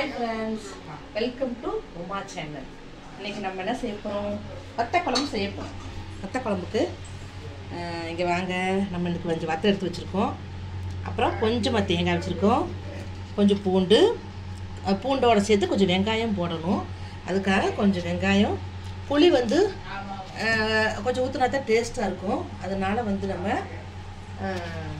hi friends welcome to Uma channel இன்னைக்கு நம்ம என்ன செய்ய போகிறோம் வத்த குழம்பு செய்ய போகிறோம் வத்த குழம்புக்கு இங்கே வாங்க நம்ம இன்னைக்கு கொஞ்சம் வத்த எடுத்து வச்சுருக்கோம் அப்புறம் கொஞ்சமாக தேங்காய் வச்சுருக்கோம் கொஞ்சம் பூண்டு அஹ் பூண்டோட சேர்த்து கொஞ்சம் வெங்காயம் போடணும் அதுக்காக கொஞ்சம் வெங்காயம் புளி வந்து அஹ், கொஞ்சம் ஊற்றினா தான் டேஸ்ட்டாக இருக்கும் அதனால் வந்து நம்ம அஹ்,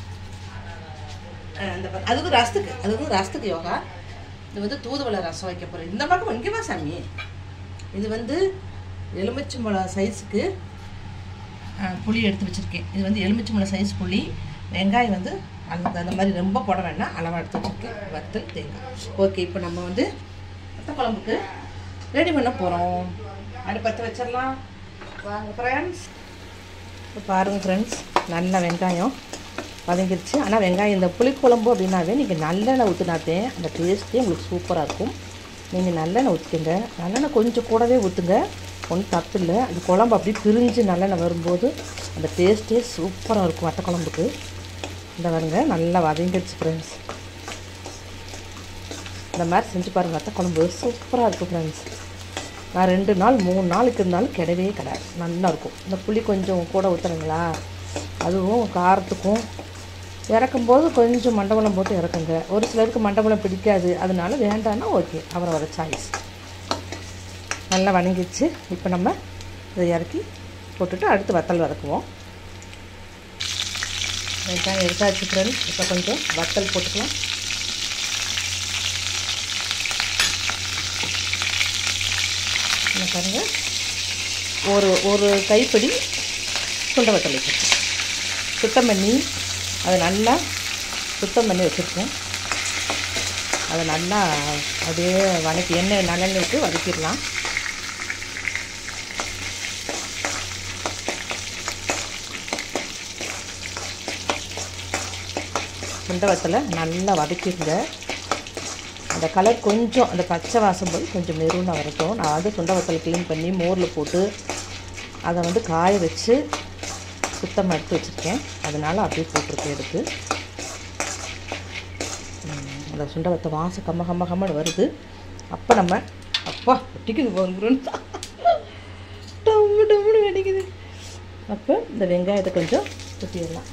அஹ் அந்த ப- அது வந்து ரசத்துக்கு அது வந்து ரசத்துக்கு யோகா இது வந்து தூதுவளை ரசம் வைக்க போகிறேன் இந்த பக்கம் இங்கே வா சாமி இது வந்து எலுமிச்சம்பழம் சைஸுக்கு அஹ், புளி எடுத்து வச்சுருக்கேன் இது வந்து எலுமிச்சம்பழம் சைஸ் புளி வெங்காயம் வந்து அந்த அந்த மாதிரி ரொம்ப போட வேண்டாம் அளவாக எடுத்து வச்சுருக்கேன் வத்தல் தேங்காய் ஓகே இப்போ நம்ம வந்து வத்த குழம்புக்கு ரெடி பண்ண போகிறோம் அடுப்பத்தை வச்சிடலாம் வாங்க ஃப்ரெண்ட்ஸ் இப்போ பாருங்கள் ஃப்ரெண்ட்ஸ் நல்ல வெங்காயம் வதங்கிருச்சு ஆனால் வெங்காயம் இந்த புளிக்குழம்பு அப்படின்னாவே நீங்கள் நல்லெண்ணெய் ஊற்றினாத்தே அந்த டேஸ்ட்டே உங்களுக்கு சூப்பராக இருக்கும் நீங்கள் நல்லெண்ணெய் ஊற்றிக்கங்க நல்லெண்ணெய் கொஞ்சம் கூடவே ஊற்றுங்க ஒன்றும் தப்பு இல்லை அந்த குழம்பு அப்படியே பிரிஞ்சு நல்லெண்ணெய் வரும்போது அந்த டேஸ்ட்டே சூப்பராக இருக்கும் வத்த குழம்புக்கு இந்த பாருங்க நல்லா வதங்கிடுச்சு ஃப்ரெண்ட்ஸ் இந்த மாதிரி செஞ்சு பாருங்கள் வத்த குழம்பு சூப்பராக இருக்கும் ஃப்ரெண்ட்ஸ் நான் ரெண்டு நாள் மூணு நாளுக்கு இருந்தாலும் கிடவே கிடையாது நல்லா இருக்கும் இந்த புளி கொஞ்சம் கூட ஊற்றுறீங்களா அதுவும் காரத்துக்கும் இறக்கும்போது கொஞ்சம் மண்டபலம் போட்டு இறக்குங்க ஒரு சிலருக்கு மண்டபலம் பிடிக்காது அதனால வேண்டான்னா ஓகே அவரோட சாய்ஸ் நல்லா வணங்கிடுச்சு இப்போ நம்ம இதை இறக்கி போட்டுட்டு அடுத்து வத்தல் வதக்குவோம் வெங்காயம் எடுத்தாச்சு ஃப்ரெண்ட்ஸ் இப்போ கொஞ்சம் வத்தல் போட்டுக்கலாம் என்ன பாருங்க ஒரு ஒரு கைப்பிடி சுண்டை வத்தல் வச்சுருக்கேன் சுத்தம் பண்ணி அதை நல்லா சுத்தம் பண்ணி வச்சுருக்கேன் அதை நல்லா அப்படியே வதக்கி எண்ணெய் நல்லெண்ணெய் விட்டு வதக்கிடலாம் சுண்டை வத்தலை நல்லா வதக்கிடுங்க அந்த கலர் கொஞ்சம் அந்த பச்சை வாசம் போய் கொஞ்சம் மெரூனாக வரட்டும் நான் வந்து சுண்டை வத்தல் க்ளீன் பண்ணி மோரில் போட்டு அதை வந்து காய வச்சு சுத்தமாக எடுத்து வச்சுருக்கேன் அதனால் அப்படியே போட்டிருக்கேன் எடுத்து ம், அந்த சுண்டை வத்த வாசம் கம்ம கம்ம கம்மன்னு வருது அப்போ நம்ம அப்பா வெட்டிக்குது போகிறோம் டம்மு டம்முன்னு வெடிக்குது அப்போ இந்த வெங்காயத்தை கொஞ்சம் ஊற்றிடலாம்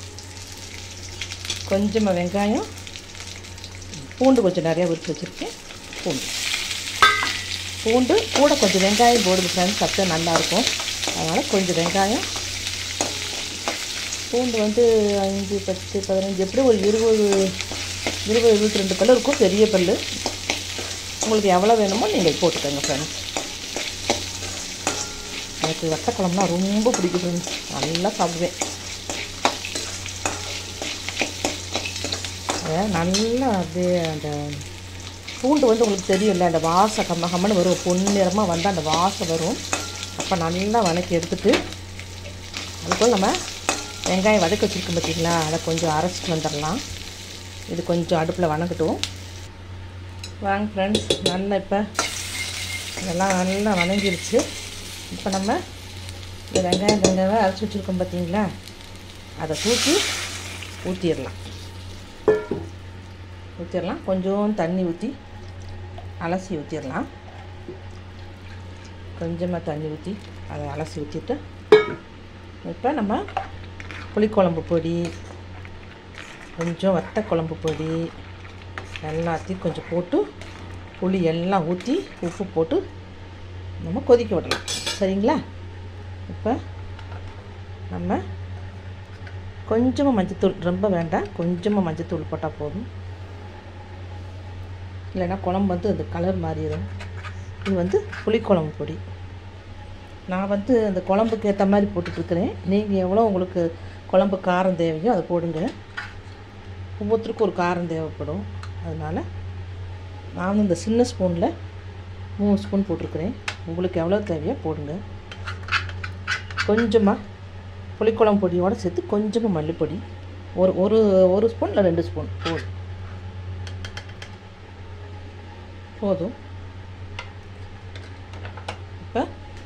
கொஞ்சமாக வெங்காயம் பூண்டு கொஞ்சம் நிறையா உரிச்சு வச்சுருக்கேன் பூண்டு பூண்டு கூட கொஞ்சம் வெங்காயம் போடுது ஃப்ரெண்ட்ஸ் சத்தம் நல்லாயிருக்கும் அதனால் கொஞ்சம் வெங்காயம் பூண்டு வந்து அஞ்சு பத்து பதினஞ்சு எப்படி ஒரு இருபது இருபது இருபத்தி ரெண்டு பல்லு இருக்கும் பெரிய பல்லு உங்களுக்கு எவ்வளோ வேணுமோ நீங்கள் போட்டுக்கோங்க ஃப்ரெண்ட்ஸ் எனக்கு வத்த குழம்புனா ரொம்ப பிடிக்கும் ஃப்ரெண்ட்ஸ் நல்லா சாப்பிடுவேன் அதை நல்லா அப்படியே அந்த பூண்டு வந்து உங்களுக்கு தெரியும்ல அந்த வாசம் கம்ம கம்மன்னு வரும் பொன்னிறமாக வந்து அந்த வாசம் வரும் அப்போ நல்லா வதக்கி எடுத்துட்டு அதுக்குள்ள நம்ம வெங்காயம் வதக்கி வச்சுருக்கோம் பார்த்தீங்களா அதை கொஞ்சம் அரைச்சிட்டு வந்துடலாம் இது கொஞ்சம் அடுப்பில் வதங்கட்டும் வாங்க ஃப்ரெண்ட்ஸ் நல்லா இப்போ இதெல்லாம் நல்லா வதங்கிருச்சு இப்போ நம்ம இந்த வெங்காயம் வெங்காயம் அரைச்சி வச்சுருக்கோம் பார்த்தீங்களா அதை தூக்கி ஊற்றிடலாம் ஊற்றிடலாம் கொஞ்சம் தண்ணி ஊற்றி அலசி ஊற்றிடலாம் கொஞ்சமாக தண்ணி ஊற்றி அதை அலசி ஊற்றிட்டு இப்போ நம்ம புளிக்குழம்பு பொடி கொஞ்சம் வத்த குழம்பு பொடி எல்லாத்தையும் கொஞ்சம் போட்டு புளி எல்லாம் ஊற்றி உப்பு போட்டு நம்ம கொதிக்க விடலாம் சரிங்களா இப்போ நம்ம கொஞ்சமாக மஞ்சத்தூள் ரொம்ப வேண்டாம் கொஞ்சமாக மஞ்சத்தூள் போட்டால் போதும் இல்லைன்னா குழம்பு வந்து அந்த கலர் மாறிடும் இது வந்து புளிக்குழம்பு பொடி நான் வந்து அந்த குழம்புக்கு ஏற்ற மாதிரி போட்டுட்ருக்கிறேன் நீங்கள் எவ்வளோ உங்களுக்கு குழம்பு காரம் தேவையோ அதை போடுங்க ஒவ்வொருத்தருக்கும் ஒரு காரம் தேவைப்படும் அதனால் நான் இந்த சின்ன ஸ்பூனில் மூணு ஸ்பூன் போட்டிருக்கிறேன் உங்களுக்கு எவ்வளோ தேவையோ போடுங்க கொஞ்சமாக புளிக்குழம்பு பொடியோடு சேர்த்து கொஞ்சமாக மல்லிப்பொடி ஒரு ஒரு ஒரு ஸ்பூன் இல்லை ரெண்டு ஸ்பூன் போதும் போதும் இப்போ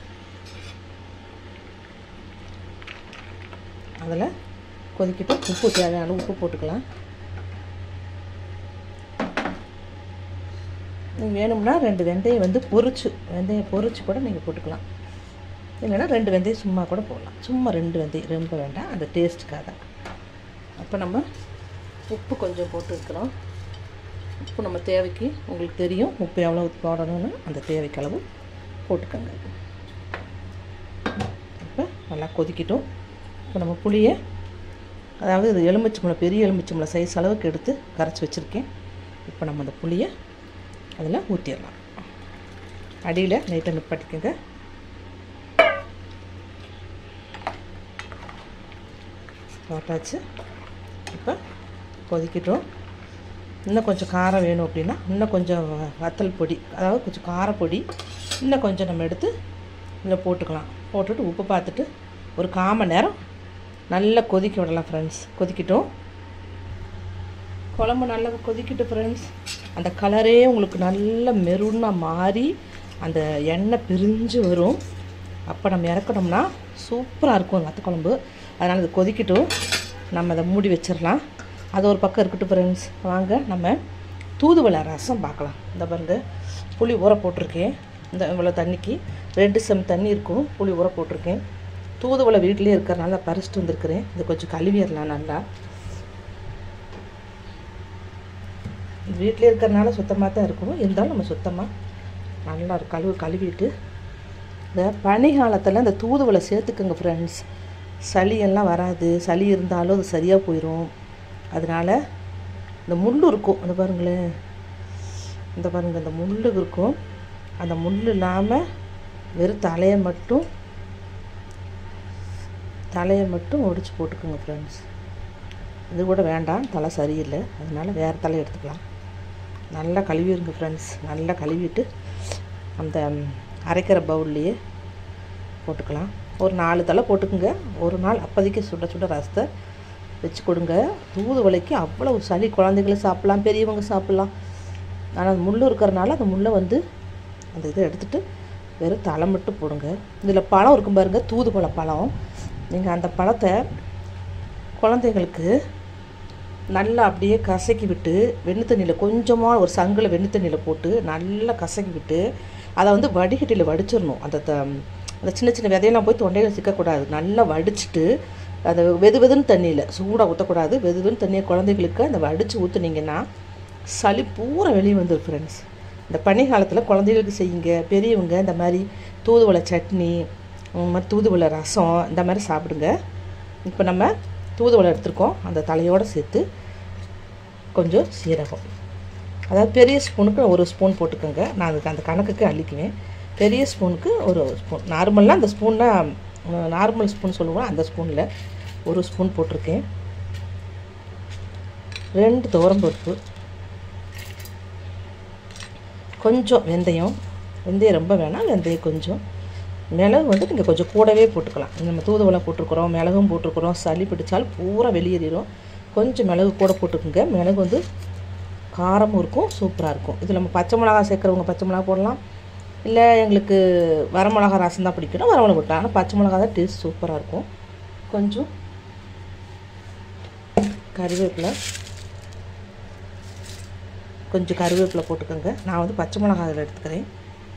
அதில் கொதிக்கிட்டு உப்பு தேவையான அளவு உப்பு போட்டுக்கலாம் நீங்கள் வேணும்னா ரெண்டு வெந்தயம் வந்து பொரிச்சு வெந்தயம் பொரிச்சு கூட நீங்கள் போட்டுக்கலாம் இல்லைன்னா ரெண்டு வெந்தயம் சும்மா கூட போடலாம் சும்மா ரெண்டு வெந்தயம் ரொம்ப வேண்டாம் அந்த டேஸ்ட்டுக்காக தான் அப்போ நம்ம உப்பு கொஞ்சம் போட்டு வைக்கிறோம் உப்பு நம்ம தேவைக்கு உங்களுக்கு தெரியும் உப்பு எவ்வளோ போடணும்னு அந்த தேவைக்கு அளவு போட்டுக்கோங்க இப்போ நல்லா கொதிக்கட்டும் இப்போ நம்ம புளியை அதாவது இது எலுமிச்சம்பழம் பெரிய எலுமிச்சம்பழம் சைஸ் அளவுக்கு எடுத்து கரைச்சி வச்சுருக்கேன் இப்போ நம்ம அந்த புளியை அதில் ஊற்றிடலாம் அடியில் லைட்டாக நிப்பாட்டிக்கோங்க போட்டாச்சு இப்போ கொதிக்கட்டும் இன்னும் கொஞ்சம் காரம் வேணும் அப்படின்னா இன்னும் கொஞ்சம் வத்தல் பொடி அதாவது கொஞ்சம் காரப்பொடி இன்னும் கொஞ்சம் நம்ம எடுத்து இதில் போட்டுக்கலாம் போட்டுட்டு உப்பு பார்த்துட்டு ஒரு கால் மணி நேரம் நல்லா கொதிக்க விடலாம் ஃப்ரெண்ட்ஸ் கொதிக்கட்டும் குழம்பு நல்லா கொதிக்கிட்டு ஃப்ரெண்ட்ஸ் அந்த கலரே உங்களுக்கு நல்ல மெருனாக மாறி அந்த எண்ணெய் பிரிஞ்சு வரும் அப்போ நம்ம இறக்கணும்னா சூப்பராக இருக்கும் அந்த வத்த குழம்பு அதனால் இது கொதிக்கட்டும் நம்ம அதை மூடி வச்சிடலாம் அது ஒரு பக்கம் இருக்கட்டும் ஃப்ரெண்ட்ஸ் வாங்க நம்ம தூதுவளை ரசம் பார்க்கலாம் இந்த பாருங்க புளி ஊற போட்டிருக்கேன் இந்த இவ்வளோ தண்ணிக்கு ரெண்டு செம் தண்ணி இருக்கும் புளி ஊற போட்டிருக்கேன் தூதுவளை வீட்டிலே இருக்கிறனால பறிச்சுட்டு வந்திருக்கிறேன் இது கொஞ்சம் கழுவிடலாம் நல்லா இது வீட்டிலே இருக்கிறனால சுத்தமாக தான் இருக்கும் இருந்தாலும் நம்ம சுத்தமாக நல்லா ஒரு கழுவு கழுவிட்டு இந்த பனி காலத்தில் இந்த தூதுவளை சேர்த்துக்குங்க ஃப்ரெண்ட்ஸ் சளியெல்லாம் வராது சளி இருந்தாலும் அது சரியாக போயிடும் அதனால் இந்த முள் இருக்கும் அந்த பாருங்களேன் இந்த பாருங்கள் இந்த முள் இருக்கும் அந்த முள் இல்லாமல் வெறும் தலையை மட்டும் தலையை மட்டும் ஒடிச்சு போட்டுக்கோங்க ஃப்ரெண்ட்ஸ் இது கூட வேண்டாம் தலை சரியில்லை அதனால் வேறு தலை எடுத்துக்கலாம் நல்லா கழுவிடுங்க ஃப்ரெண்ட்ஸ் நல்லா கழுவிட்டு அந்த அரைக்கிற பவுல்லையே போட்டுக்கலாம் ஒரு நாலு தலை போட்டுக்குங்க ஒரு நாள் அப்போதைக்கு சுட சுட ரசத்தை வச்சு கொடுங்க தூதுவளைக்கு அவ்வளவு சளி குழந்தைங்களும் சாப்பிட்லாம் பெரியவங்க சாப்பிட்லாம் ஆனால் அது முள் இருக்கிறனால அந்த முள்ளை வந்து அந்த இதை எடுத்துகிட்டு வெறும் தலை மட்டும் போடுங்க இதில் பழம் இருக்கும் பாருங்கள் தூதுவளை பழம் நீங்கள் அந்த பழத்தை குழந்தைங்களுக்கு நல்லா அப்படியே கசக்கி விட்டு வெண்ணு தண்ணியில் கொஞ்சமாக ஒரு சங்கில் வெண்ணு தண்ணியில் போட்டு நல்லா கசக்கி விட்டு அதை வந்து வடிகட்டியில் வடிச்சிடணும் அந்த த அந்த சின்ன சின்ன விதையெல்லாம் போய் தொண்டையில் சிக்கக்கூடாது நல்லா வடிச்சிட்டு அந்த வெது வெதுன்னு தண்ணியில் சூடாக ஊற்றக்கூடாது வெது வெதுன்னு தண்ணியை குழந்தைகளுக்கு அந்த வடித்து ஊற்றுனீங்கன்னா சளி பூரா வெளியே வந்துடும் ஃப்ரெண்ட்ஸ் இந்த பனி காலத்தில் குழந்தைகளுக்கு செய்யுங்க பெரியவங்க இந்த மாதிரி தூதுவளை சட்னி இந்த மாதிரி தூதுவளை ரசம் இந்த மாதிரி சாப்பிடுங்க இப்போ நம்ம தூதுவளை எடுத்துருக்கோம் அந்த தலையோடு சேர்த்து கொஞ்சம் சீரகம் அதாவது பெரிய ஸ்பூனுக்கு ஒரு ஸ்பூன் போட்டுக்கோங்க நான் அதுக்கு அந்த கணக்குக்கு அள்ளிக்குவேன் பெரிய ஸ்பூனுக்கு ஒரு ஸ்பூன் நார்மலாக அந்த ஸ்பூனில் நார்மல் ஸ்பூன் சொல்லுவோம் அந்த ஸ்பூனில் ஒரு ஸ்பூன் போட்டிருக்கேன் ரெண்டு துவரம்பருப்பு கொஞ்சம் வெந்தயம் வெந்தயம் ரொம்ப வேணாம் வெந்தயம் கொஞ்சம் மிளகு வந்து நீங்கள் கொஞ்சம் கூடவே போட்டுக்கலாம் நம்ம தூதுவளை போட்டிருக்கிறோம் மிளகும் போட்டிருக்கிறோம் சளி பிடிச்சாலும் பூரா வெளியேறிடும் கொஞ்சம் மிளகு கூட போட்டுக்குங்க மிளகு வந்து காரமும் இருக்கும் சூப்பராக இருக்கும் இதில் நம்ம பச்சை மிளகா சேர்க்குறவங்க பச்சை மிளகா போடலாம் இல்லை எங்களுக்கு வரமிளகா ரசம் தான் பிடிக்கணும் வரமிளகா போட்டலாம் ஆனால் பச்சை மிளகா தான் டேஸ்ட் சூப்பராக இருக்கும் கொஞ்சம் கருவேப்பிலை கொஞ்சம் கருவேப்பிலை போட்டுக்கோங்க நான் வந்து பச்சை மிளகா அதில் எடுத்துக்கிறேன்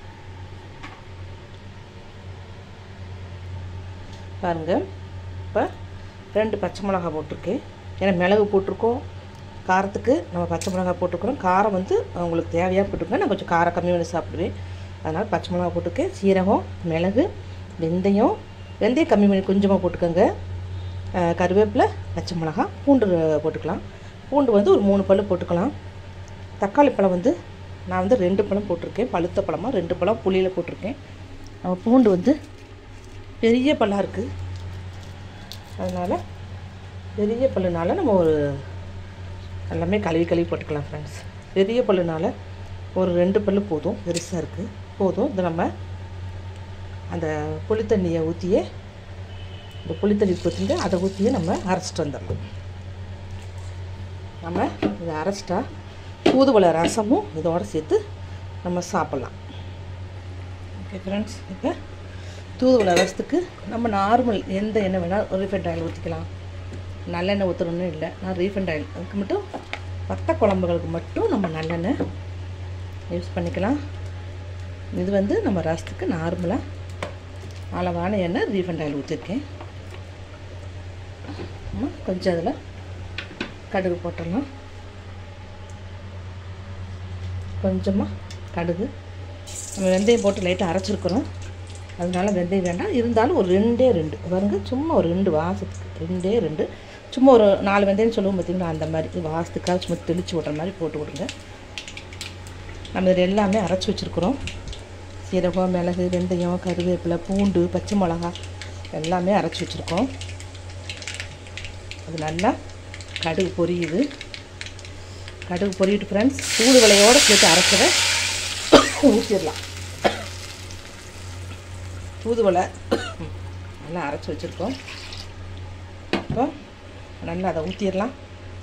பாருங்கள் இப்போ ரெண்டு பச்சை மிளகா போட்டிருக்கேன் ஏன்னா மிளகு போட்டிருக்கோம் காரத்துக்கு நம்ம பச்சை மிளகா போட்டுக்கிறோம் காரம் வந்து உங்களுக்கு தேவையாக போட்டுக்கோங்க நான் கொஞ்சம் காரம் கம்மி பண்ணி சாப்பிடுவேன் அதனால் பச்சை மிளகா போட்டுருக்கேன் சீரகம் மிளகு வெந்தயம் வெந்தயம் கம்மி பண்ணி கொஞ்சமாக போட்டுக்கோங்க கருவேப்பிலை பச்சை மிளகா பூண்டு போட்டுக்கலாம் பூண்டு வந்து ஒரு மூணு பல் போட்டுக்கலாம் தக்காளி பழம் வந்து நான் வந்து ரெண்டு பழம் போட்டிருக்கேன் பழுத்த பழமாக ரெண்டு பழம் புளியில் போட்டிருக்கேன் நம்ம பூண்டு வந்து பெரிய பல்லாக இருக்குது அதனால் பெரிய பல்லுனால நம்ம ஒரு எல்லாமே கழுவி கழுவி போட்டுக்கலாம் ஃப்ரெண்ட்ஸ் பெரிய பல்லுனால ஒரு ரெண்டு பல்லு போதும் பெருசாக இருக்குது போதும் இது நம்ம அந்த புளித்தண்ணியை ஊற்றியே இந்த புளித்தண்ணி ஊற்றிட்டு அதை ஊற்றியே நம்ம அரைச்சிட்டு வந்துடலாம் நம்ம இதை அரைச்சிட்டா தூதுவளை ரசமும் இதோடு சேர்த்து நம்ம சாப்பிட்லாம் ஓகே ஃப்ரெண்ட்ஸ் இப்போ தூதுவளை ரசத்துக்கு நம்ம நார்மல் எந்த எண்ணெய் வேணால் ரீஃபைண்ட் ஆயில் ஊற்றிக்கலாம் நல்லெண்ணெய் ஊற்றணும்னு இல்லை நான் ரீஃபைண்ட் ஆயில் அதுக்கு மட்டும் வத்த குழம்புகளுக்கு மட்டும் நம்ம நல்லெண்ணெய் யூஸ் பண்ணிக்கலாம் இது வந்து நம்ம ரசத்துக்கு நார்மலாக அளவான எண்ணெய் ரீஃபண்ட் ஆயில் ஊற்றிருக்கேன் ஆமா, கொஞ்சம் அதில் கடுகு போட்டுடலாம் கொஞ்சமாக கடுகு நம்ம வெந்தயம் போட்டு லைட்டாக அரைச்சிருக்கிறோம் அதனால வெந்தயம் வேண்டாம் இருந்தாலும் ஒரு ரெண்டே ரெண்டு பாருங்க சும்மா ஒரு ரெண்டு வாசத்துக்கு ரெண்டே ரெண்டு சும்மா ஒரு நாலு வெந்தயம் சொல்லுவோம் பார்த்தீங்களா அந்த மாதிரி வாசத்துக்காக சும்மா தெளித்து விட்ற மாதிரி போட்டு விடுங்க நம்ம இதில் எல்லாமே அரைச்சி வச்சுருக்குறோம் சீரகம் மிளகு வெந்தயம் கருவேப்பிலை பூண்டு பச்சை மிளகா எல்லாமே அரைச்சி வச்சுருக்கோம் அது நல்லா கடுகு பொரியுது கடுகு பொரியிட்டு ஃப்ரெண்ட்ஸ் தூதுவளையோடு சேர்த்து அரைச்சதை ஊற்றிடலாம் தூதுவளை நல்லா அரைச்சி வச்சுருக்கோம் இப்போ நல்லா அதை ஊற்றிடலாம்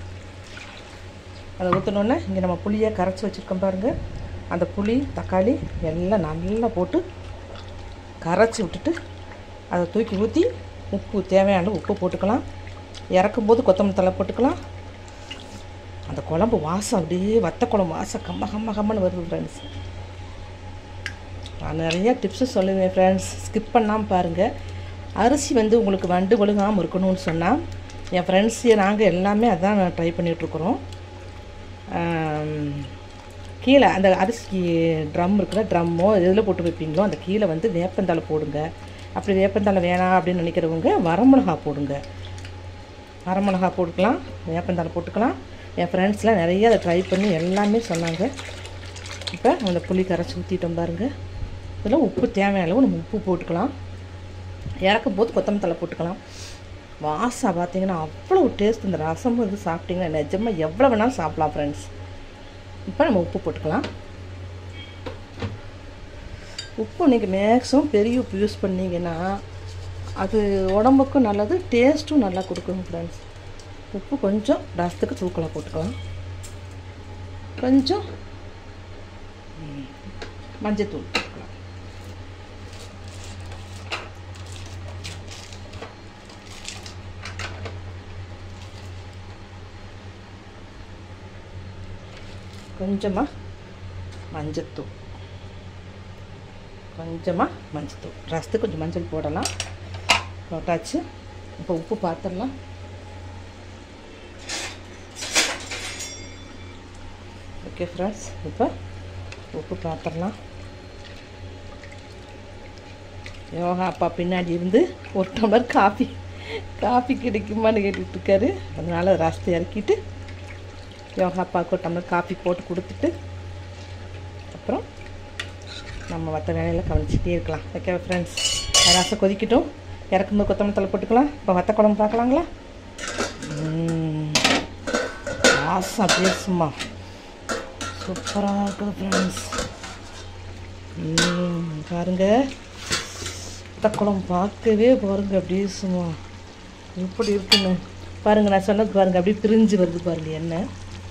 அதை ஊற்றினோன்னே இங்கே நம்ம புளியை கரைச்சி வச்சுருக்கோம் பாருங்கள் அந்த புளி தக்காளி எல்லாம் நல்லா போட்டு கரைச்சி விட்டுட்டு அதை தூக்கி ஊற்றி உப்பு தேவையான உப்பு போட்டுக்கலாம் இறக்கும்போது கொத்தமல்லி தலை போட்டுக்கலாம் அந்த குழம்பு வாசம் அப்படியே வத்த குழம்பு வாசம் கம்ம கம்ம கம்மன்னு வருது ஃப்ரெண்ட்ஸ் நான் நிறைய டிப்ஸு சொல்லுவேன் ஃப்ரெண்ட்ஸ் ஸ்கிப் பண்ணாமல் பாருங்கள் அரிசி வந்து உங்களுக்கு வண்டு ஒழுகாமல் இருக்கணும்னு சொன்னால் என் ஃப்ரெண்ட்ஸு நாங்கள் எல்லாமே அதான் ட்ரை பண்ணிகிட்ருக்குறோம் கீழே அந்த அரிசி ட்ரம் இருக்குல்ல ட்ரம்மோ எதில் போட்டு வைப்பீங்களோ அந்த கீழே வந்து வேப்பந்தழை போடுங்க அப்படி வேப்பந்தழை வேணாம் அப்படின்னு நினைக்கிறவங்க வரமிளகா போடுங்க வரமிளகா போட்டுக்கலாம் வேப்பந்தழை போட்டுக்கலாம் என் ஃப்ரெண்ட்ஸ்லாம் நிறைய அதை ட்ரை பண்ணி எல்லாமே சொன்னாங்க இப்போ அந்த புளி கரைச்சி ஊற்றிட்டோம் பாருங்கள் இதில் உப்பு தேவையான அளவு நம்ம உப்பு போட்டுக்கலாம் இறக்கும் போது கொத்தமல்லி தழை போட்டுக்கலாம் வாசம் பார்த்தீங்கன்னா அவ்வளோ டேஸ்ட் இந்த ரசம் வந்து சாப்பிட்டீங்கன்னா நிஜமாக எவ்வளோ வேணாலும் சாப்பிடலாம் ஃப்ரெண்ட்ஸ் இப்போ நம்ம உப்பு போட்டுக்கலாம் உப்பு நீங்கள் மேக்ஸிமம் பெரிய உப்பு யூஸ் பண்ணீங்கன்னா அது உடம்புக்கும் நல்லது டேஸ்ட்டும் நல்லா கொடுக்கும் ஃப்ரெண்ட்ஸ் உப்பு கொஞ்சம் ரசத்துக்கு தூக்கலாக போட்டுக்கலாம் கொஞ்சம் ம், மஞ்சத்தூள் போட்டுக்கலாம் கொஞ்சமாக மஞ்சத்தூள் கொஞ்சமாக மஞ்சத்தூள் ரசத்துக்கு கொஞ்சம் மஞ்சள் போடலாம் போட்டாச்சு இப்போ உப்பு பார்த்துடலாம் ஓகே ஃப்ரெண்ட்ஸ் இப்போ உப்பு பார்த்துடலாம் யோகா அப்பா பின்னாடி இருந்து ஒரு டம்ளர் காஃபி காஃபி கிடைக்குமான்னு கேட்டுட்டு இருக்காரு அதனால ரசத்தை இறக்கிட்டு யோகா அப்பாவுக்கு ஒரு டம்ளர் காஃபி போட்டு கொடுத்துட்டு அப்புறம் நம்ம மற்ற வேலையில் கவனிச்சிட்டே இருக்கலாம் ஓகே ஃப்ரெண்ட்ஸ் ரசம் கொதிக்கட்டும் இறக்கும்போது கொத்தமல்லி தலை போட்டுக்கலாம் இப்போ வத்த குழம்பு பார்க்கலாங்களா ம், வாசம் அப்படியே சும்மா சூப்பராக இருக்குது ஃப்ரெண்ட்ஸ் பாருங்க வத்த குழம்பு பார்க்கவே பாருங்க அப்படியே சும்மா எப்படி இருக்குன்னு பாருங்க நான் சொன்னது பாருங்க அப்படியே பிரிஞ்சு வருது பாருங்க எண்ணெய்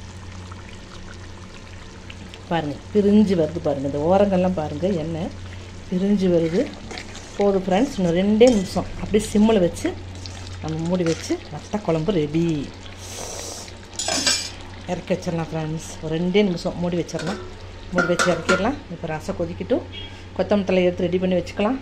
பாருங்கள் பிரிஞ்சு வருது பாருங்கள் இந்த ஓரங்கள்லாம் பாருங்கள் எண்ணெய் பிரிஞ்சு வருது போதும் ஃப்ரெண்ட்ஸ் இன்னும் ரெண்டே நிமிஷம் அப்படியே சிம்மில் வச்சு நம்ம மூடி வச்சு வத்த குழம்பு ரெடி இறக்கி வச்சிடலாம் ஃப்ரெண்ட்ஸ் ஒரு ரெண்டே நிமிஷம் மூடி வச்சிடலாம் மூடி வச்சு இறக்கிடலாம் இப்போ ரசம் கொதிக்கட்டும் கொத்தமல்லி தலை எடுத்து ரெடி பண்ணி வச்சுக்கலாம்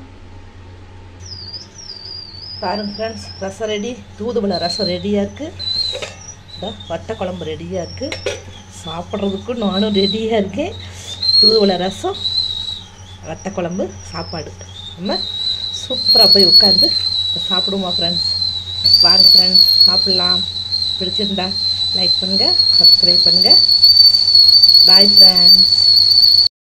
பாருங்க ஃப்ரெண்ட்ஸ் ரசம் ரெடி தூதுவளை ரசம் ரெடியாக இருக்குது வத்த குழம்பு ரெடியாக இருக்குது சாப்பிட்றதுக்கும் நானும் ரெடியாக இருக்கேன் தூதுவளை ரசம் வத்த குழம்பு சாப்பாடு நம்ம சூப்பராக போய் உட்காந்து சாப்பிடுவோமா ஃப்ரெண்ட்ஸ் வாங்க ஃப்ரெண்ட்ஸ் சாப்பிட்லாம் பிடிச்சிருந்தா லைக் பண்ணுங்கள் சப்ஸ்கிரைப் பண்ணுங்கள் பாய் ஃப்ரெண்ட்ஸ்